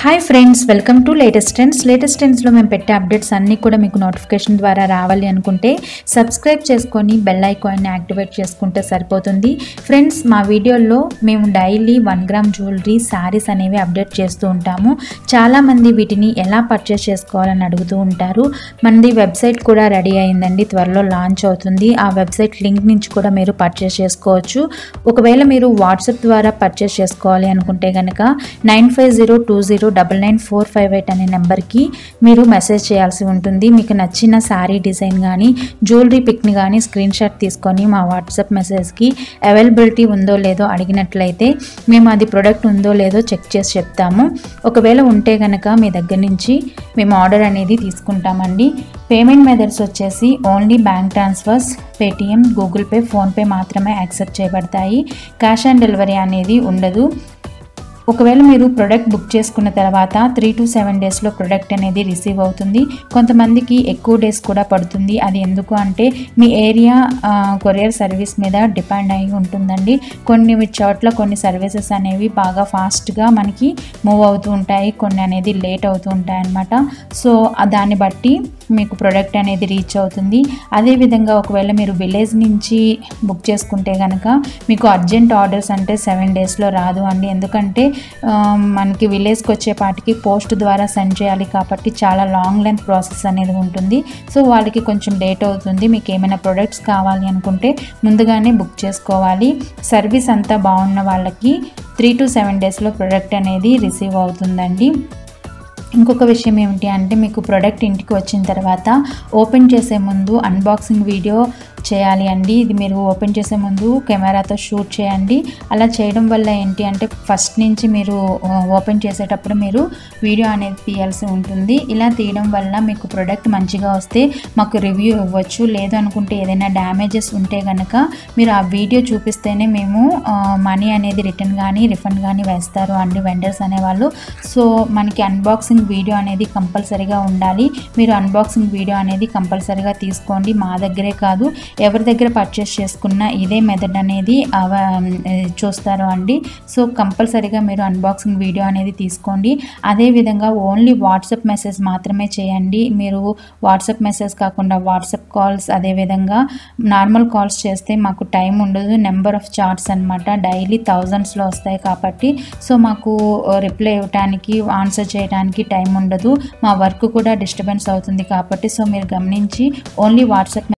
hi friends welcome to latest trends latest ట్రెండ్స్లో మేము పెట్టే అప్డేట్స్ అన్నీ కూడా మీకు నోటిఫికేషన్ ద్వారా రావాలి అనుకుంటే సబ్స్క్రైబ్ చేసుకొని బెల్ ఐకాన్ని యాక్టివేట్ చేసుకుంటే సరిపోతుంది ఫ్రెండ్స్ మా వీడియోల్లో మేము daily one gram jewellery saris అనేవి అప్డేట్ చేస్తూ ఉంటాము చాలామంది వీటిని ఎలా పర్చేస్ చేసుకోవాలని అడుగుతూ ఉంటారు మనది వెబ్సైట్ కూడా రెడీ అయిందండి త్వరలో లాంచ్ అవుతుంది ఆ వెబ్సైట్ లింక్ నుంచి కూడా మీరు పర్చేస్ చేసుకోవచ్చు ఒకవేళ మీరు వాట్సాప్ ద్వారా పర్చేస్ చేసుకోవాలి అనుకుంటే కనుక nine five zero two zero double nine four five eight అనే నెంబర్కి మీరు మెసేజ్ చేయాల్సి ఉంటుంది మీకు నచ్చిన శారీ డిజైన్ కానీ జ్యువెలరీ పిక్ని కానీ స్క్రీన్ షాట్ తీసుకొని మా వాట్సాప్ మెసేజ్కి అవైలబిలిటీ ఉందో లేదో అడిగినట్లయితే మేము అది ప్రొడక్ట్ ఉందో లేదో చెక్ చేసి చెప్తాము ఒకవేళ ఉంటే కనుక మీ దగ్గర నుంచి మేము ఆర్డర్ అనేది తీసుకుంటామండి పేమెంట్ మెథడ్స్ వచ్చేసి only bank transfers Paytm Google Pay PhonePe మాత్రమే యాక్సెప్ట్ చేయబడతాయి క్యాష్ ఆన్ డెలివరీ అనేది ఉండదు ఒకవేళ మీరు ప్రొడక్ట్ బుక్ చేసుకున్న తర్వాత త్రీ టు సెవెన్ డేస్లో ప్రొడక్ట్ అనేది రిసీవ్ అవుతుంది కొంతమందికి ఎక్కువ డేస్ కూడా పడుతుంది అది ఎందుకు అంటే మీ ఏరియా కొరియర్ సర్వీస్ మీద డిపెండ్ అయి ఉంటుందండి కొన్ని చోట్ల కొన్ని సర్వీసెస్ అనేవి బాగా ఫాస్ట్గా మనకి మూవ్ అవుతూ ఉంటాయి కొన్ని అనేది లేట్ అవుతూ ఉంటాయి అన్నమాట సో ఆ దాన్ని బట్టి మీకు ప్రొడక్ట్ అనేది రీచ్ అవుతుంది అదేవిధంగా ఒకవేళ మీరు విలేజ్ నుంచి బుక్ చేసుకుంటే కనుక మీకు అర్జెంట్ ఆర్డర్స్ అంటే సెవెన్ డేస్లో రాదు అండి ఎందుకంటే ఆ, మనకి విలేజ్కి వచ్చేపాటికి పోస్ట్ ద్వారా సెండ్ చేయాలి కాబట్టి చాలా లాంగ్ లెంత్ ప్రాసెస్ అనేది ఉంటుంది సో వాళ్ళకి కొంచెం లేట్ అవుతుంది మీకు ఏమైనా ప్రొడక్ట్స్ కావాలి అనుకుంటే ముందుగానే బుక్ చేసుకోవాలి సర్వీస్ అంతా బాగున్న వాళ్ళకి త్రీ టు సెవెన్ డేస్లో ప్రొడక్ట్ అనేది రిసీవ్ అవుతుందండి ఇంకొక విషయం ఏమిటి అంటే మీకు ప్రోడక్ట్ ఇంటికి వచ్చిన తర్వాత ఓపెన్ చేసే ముందు అన్బాక్సింగ్ వీడియో చేయాలి అండి ఇది మీరు ఓపెన్ చేసే ముందు కెమెరాతో షూట్ చేయండి అలా చేయడం వల్ల ఏంటి అంటే ఫస్ట్ నుంచి మీరు ఓపెన్ చేసేటప్పుడు మీరు వీడియో అనేది తీయాల్సి ఉంటుంది ఇలా తీయడం వల్ల మీకు ప్రోడక్ట్ మంచిగా వస్తే మాకు రివ్యూ ఇవ్వచ్చు లేదు అనుకుంటే ఏదైనా డ్యామేజెస్ ఉంటే కనుక మీరు ఆ వీడియో చూపిస్తేనే మేము మనీ అనేది రిటర్న్ కానీ రిఫండ్ కానీ వేస్తారు అండి వెండర్స్ అనేవాళ్ళు సో మనకి అన్బాక్సింగ్ వీడియో అనేది కంపల్సరీగా ఉండాలి మీరు అన్బాక్సింగ్ వీడియో అనేది కంపల్సరీగా తీసుకోండి మా దగ్గరే కాదు ఎవరి దగ్గర పర్చేస్ చేసుకున్నా ఇదే మెథడ్ అనేది అవ చూస్తారు అండి సో కంపల్సరీగా మీరు అన్బాక్సింగ్ వీడియో అనేది తీసుకోండి అదేవిధంగా ఓన్లీ వాట్సాప్ మెసేజ్ మాత్రమే చేయండి మీరు వాట్సాప్ మెసేజ్ కాకుండా వాట్సాప్ కాల్స్ అదేవిధంగా నార్మల్ కాల్స్ చేస్తే మాకు టైం ఉండదు నెంబర్ ఆఫ్ చార్ట్స్ అనమాట డైలీ థౌజండ్స్లో వస్తాయి కాబట్టి సో మాకు రిప్లై ఇవ్వడానికి ఆన్సర్ చేయడానికి టైం ఉండదు మా వర్క్ కూడా డిస్టర్బెన్స్ అవుతుంది కాబట్టి సో మీరు గమనించి ఓన్లీ వాట్సాప్